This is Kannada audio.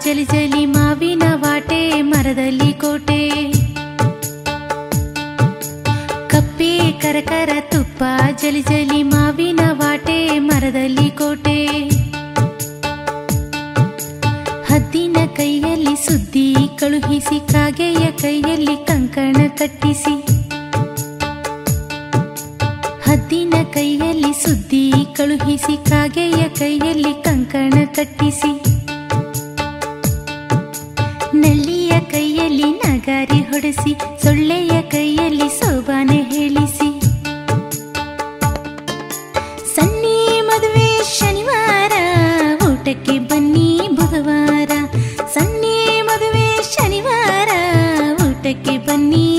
ಜಲಿ ಜಲಿ ಮಾವಿನ ವಾಟೆ ಮರದಲ್ಲಿ ಕೋಟೆ ಕಪ್ಪೆ ಕರಕರ ತುಪ್ಪ ಜಲಿ ಜಲಿ ಮಾವಿನ ವಾಟೆ ಮರದಲ್ಲಿ ಕೋಟೆ ಹದ್ದಿನ ಕೈಯಲ್ಲಿ ಸುದ್ದಿ ಕಳುಹಿಸಿ ಕಾಗೆಯ ಕೈಯಲ್ಲಿ ಕಂಕಣ ಕಟ್ಟಿಸಿ ಹದ್ದಿನ ಕೈಯಲ್ಲಿ ಸುದ್ದಿ ಕಳುಹಿಸಿ ಕಾಗೆಯ ಕೈಯಲ್ಲಿ ಕಂಕಣ ಕಟ್ಟಿಸಿ ನಳ್ಳಿಯ ಕೈಯಲ್ಲಿ ನಗಾರಿ ಹೊಡೆಸಿ ಸೊಳ್ಳೆಯ ಕೈಯಲ್ಲಿ ಸೋಬಾನೆ ಹೇಳಿಸಿ ಸನ್ನಿ ಮದುವೆ ಶನಿವಾರ ಊಟಕ್ಕೆ ಬನ್ನಿ ಬುಧವಾರ ಸನ್ನಿ ಮದುವೆ ಶನಿವಾರ ಊಟಕ್ಕೆ ಬನ್ನಿ